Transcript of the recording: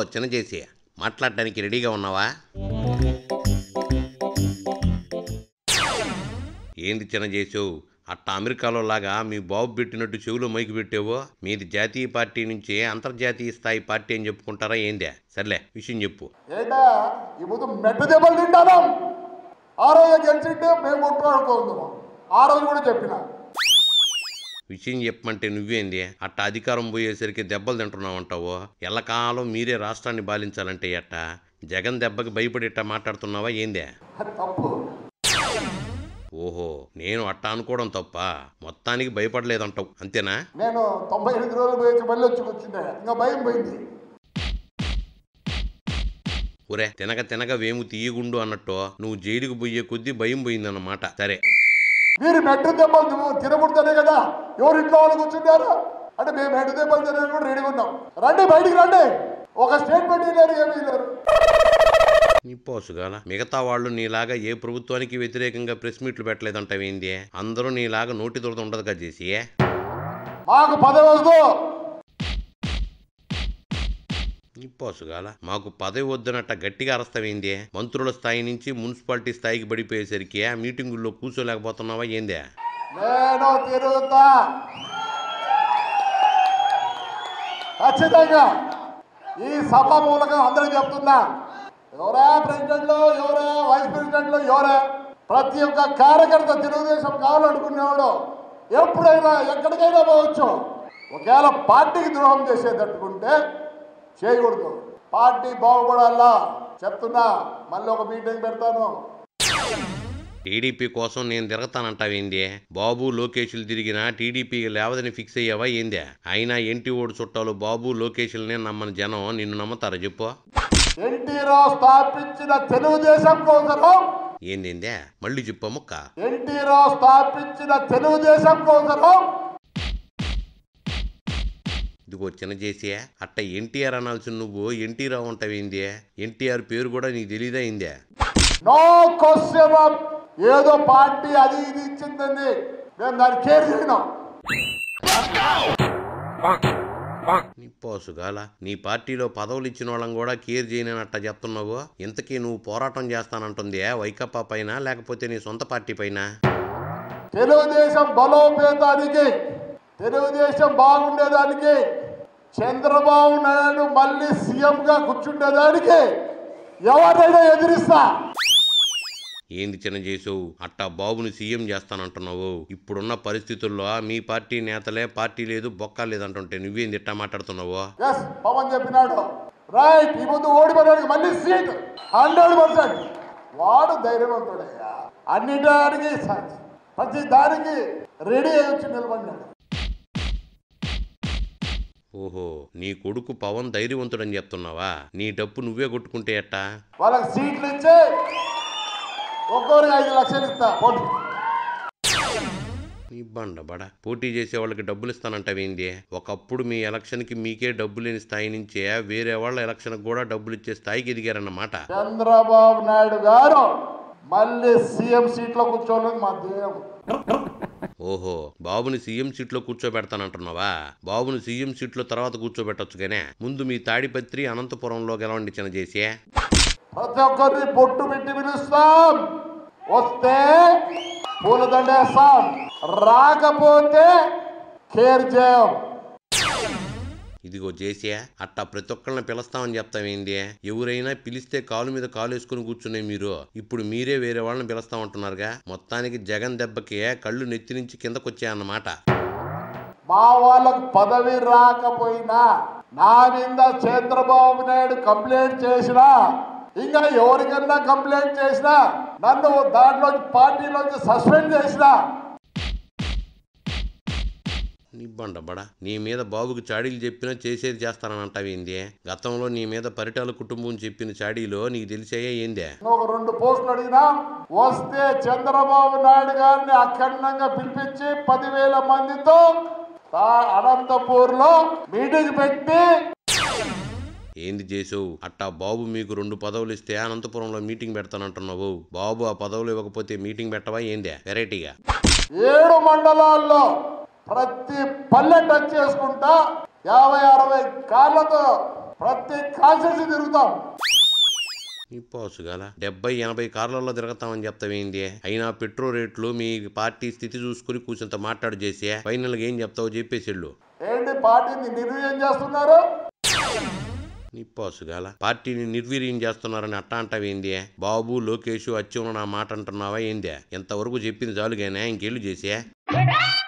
చిన్న చేసి మాట్లాడడానికి రెడీగా ఉన్నావా ఏంది చిన్న చేసావు అట్ట అమెరికాలో లాగా మీ బాబు పెట్టినట్టు చెవులో మైకి పెట్టావో మీది జాతీయ పార్టీ నుంచి అంతర్జాతీయ స్థాయి పార్టీ అని చెప్పుకుంటారా ఏందే సర్లే విషయం చెప్పు ఏంటా ఈ ముందు మెట్టు దెబ్బలు తింటాను ఆ రోజు గెలిచింటే మేము కొట్టుకోడుకుందాం ఆ రోజు కూడా చెప్పిన విషయం చెప్పమంటే నువ్వేంది అట్ట అధికారం పోయేసరికి దెబ్బలు తింటున్నావంటావో ఎల్లకాలం మీరే రాష్ట్రాన్ని బాలించాలంటే ఎట్ట జగన్ దెబ్బకి భయపడి ఇట్ట మాట్లాడుతున్నావా ఏందే అది తప్పు ఓహో నేను అట్ట అనుకోవడం తప్ప మొత్తానికి భయపడలేదంటావు అంతేనా నేను తొంభై ఎనిమిది రోజులు పోయి మళ్ళీ వచ్చి వచ్చిండే ఇంకా భయం పోయింది ఒరే తినక తినక వేము తీయగుండు అన్నట్టు నువ్వు జైలుకు పోయే కొద్దీ భయం పోయిందన్నమాట సరే మీరు మెట్టు దెబ్బలు తిన- తినకూడదనే కదా ఎవరు ఇంట్లో వాళ్ళు కూర్చుంటారు అంటే మేము మెట్టు దెబ్బలు తినడానికి కూడా రెడీగా ఉన్నాం రండి బయటికి రండి ఒక స్టేట్మెంట్ లేరు ఏమీ లేరు నీ పోసుగాల మిగతా వాళ్ళు నీలాగా ఏ ప్రభుత్వానికి వ్యతిరేకంగా ప్రెస్ మీట్లు పెట్టలేదంటావేంది అందరూ నీలాగా నోటి దురద ఉండదు కదా చేసి మాకు పదవి వద్దు నీ పోసుగాల మాకు పదవి వద్దనట్ట గట్టిగా అరస్తావేంది మంత్రుల స్థాయి నుంచి మున్సిపాలిటీ స్థాయికి పడిపోయేసరికి ఆ మీటింగుల్లో కూర్చోలేకపోతున్నావా ఏందే నేను తిరుగుతా ఖచ్చితంగా ఈ సభ మూలకం అందరికి చెప్తున్నా ఎవరా ప్రెసిడెంట్లు ఎవరా వైస్ ప్రెసిడెంట్లు ఎవరా ప్రతి ఒక్క కార్యకర్త తెలుగుదేశం కావాలనుకునేవాడు ఎప్పుడైనా ఎక్కడికైనా పోవచ్చు ఒకవేళ పార్టీకి ద్రోహం చేసేటట్టుకుంటే చేయకూడదు పార్టీ బాగుపడాలా చెప్తున్నా మళ్ళీ ఒక మీటింగ్ పెడతాను టీడీపీ కోసం నేను తిరగతానంటావేంది బాబు లోకేష్లు తిరిగినా టీడీపీకి లేవదని ఫిక్స్ అయ్యావా ఏందే అయినా ఎంటి ఓడు చుట్టాలు బాబు లోకేష్లనే నమ్మని జనం నిన్ను నమ్ముతారా చెప్పు ఎన్టీ రావు స్థాపించిన తెలుగుదేశం కోసరం ఏందేందే మళ్ళీ చెప్పు ముక్క ఎన్టీ రావు స్థాపించిన తెలుగుదేశం కోసరం ఇదిగో చిన్న చేసి అట్ట ఎన్టీఆర్ అనాల్సిన నువ్వు ఎన్టీ రావు అంటావేంది ఎన్టీఆర్ పేరు కూడా నీకు తెలీదా ఏందే నో క్వశ్చన్ ఏదో పార్టీ అది ఇది ఇచ్చిందండి మేము దాన్ని కేర్ చేయను నీ పోసుగాల నీ పార్టీలో పదవులు ఇచ్చిన వాళ్ళని కూడా కేర్ చేయనట్ట చెప్తున్నావు ఇంతకీ నువ్వు పోరాటం చేస్తానంటుంది వైకప్పా పైన లేకపోతే నీ సొంత పార్టీ పైన తెలుగుదేశం బలోపేతానికి తెలుగుదేశం బాగుండేదానికి చంద్రబాబు నాయుడు మళ్ళీ సీఎంగా కూర్చుండేదానికి ఎవరైనా ఎదిరిస్తా ఏంది చిన్న చేసావు అట్టా బాబుని సీఎం చేస్తానంటున్నావు ఇప్పుడున్న పరిస్థితుల్లో మీ పార్టీ నేతలే పార్టీ లేదు బొక్క లేదంటుంటే నువ్వేంది ఇట్టా మాట్లాడుతున్నావు ఎస్ పవన్ చెప్పినాడు రైట్ ఈ ముందు ఓడిపోవడానికి మళ్ళీ సీట్ హండ్రెడ్ పర్సెంట్ వాడు ధైర్యవంతుడయ్యా అన్నిటానికి స- ప్రతి దానికి రెడీ అయ్యి వచ్చి నిలబడినాడు ఓహో నీ కొడుకు పవన్ ధైర్యవంతుడని చెప్తున్నావా నీ డప్పు నువ్వే కొట్టుకుంటే ఎట్టా వాళ్ళకి సీట్లు ఇచ్చి ఒక్కొక్కరికి ఐదు లక్షలు ఇస్తా పోటీ నీ బండ బడ పోటీ చేసే వాళ్ళకి డబ్బులు ఇస్తానంటావేంది ఒకప్పుడు మీ ఎలక్షన్కి మీకే డబ్బు లేని స్థాయి నుంచే వేరే వాళ్ళ ఎలక్షన్కి కూడా డబ్బులు ఇచ్చే స్థాయికి ఎదిగారన్నమాట చంద్రబాబు నాయుడు గారు మళ్ళీ సీఎం సీట్లో కూర్చోవాలని మా ధ్యేయం ఓహో బాబుని సీఎం సీట్లో కూర్చోబెడతానంటున్నావా బాబుని సీఎం సీట్లో తర్వాత కూర్చోబెట్టొచ్చు గానే ముందు మీ తాడిపత్రి అనంతపురంలో గెలవండి చిన్న చేసి ప్రతి ఒక్కరిని బొట్టు పెట్టి పిలుస్తాం వస్తే పూలదండేస్తాం రాకపోతే కేర్ చేయం ఇదిగో చేసే అట్టా ప్రతి ఒక్కళ్ళని పిలుస్తామని చెప్తామేంది ఎవరైనా పిలిస్తే కాలు మీద కాలు వేసుకుని కూర్చునే మీరు ఇప్పుడు మీరే వేరే వాళ్ళని పిలుస్తామంటున్నారుగా మొత్తానికి జగన్ దెబ్బకి కళ్ళు నెత్తి నుంచి కిందకొచ్చాయన్నమాట మా వాళ్ళకు పదవి రాకపోయినా నా మీద చంద్రబాబు నాయుడు కంప్లైంట్ చేసినా ఇంకా ఎవరికన్నా కంప్లైంట్ చేసినా నన్ను దాంట్లో పార్టీలోంచి సస్పెండ్ చేసినా నీ బండ బడ నీ మీద బాబుకి చాడీలు చెప్పినా చేసేది చేస్తానని అంటావేంది గతంలో నీ మీద పరిటాల కుటుంబం చెప్పిన చాడీలో నీకు తెలిసాయా ఏందే ఒక రెండు పోస్టులు అడిగినా వస్తే చంద్రబాబు నాయుడు గారిని అఖండంగా పిలిపించి పదివేల మందితో తా- అనంతపూర్లో మీటింగ్ పెట్టి ఏంది చేసావు అట్టా బాబు మీకు రెండు పదవులు ఇస్తే అనంతపురంలో మీటింగ్ పెడతానంటున్నావు బాబు ఆ పదవులు ఇవ్వకపోతే మీటింగ్ పెట్టవా ఏందే వెరైటీగా ఏడు మండలాల్లో ప్రతి పల్లె టచ్ చేసుకుంటా యాభై అరవై కార్లతో ప్రతి కాన్స్టిట్యూన్సీ తిరుగుతాం నీ పోసుగాల డెబ్బై ఎనభై కార్లలో తిరగతామని చెప్తావేంది అయినా పెట్రోల్ రేట్లు మీ పార్టీ స్థితి చూసుకుని కూర్చొంత మాట్లాడు చేసి ఫైనల్గా ఏం చెప్తావో చెప్పేసిళ్ళు ఏంటి పార్టీని నిర్వీర్యం చేస్తున్నారు నిప్పాసుగాల పార్టీని నిర్వీర్యం చేస్తున్నారని అట్టా అంటావేంది బాబు లోకేష్ అచ్చి ఉన్న నా మాట అంటున్నావా ఏంది ఎంతవరకు చెప్పింది చాలుగానే ఇంకేళ్ళు చేసే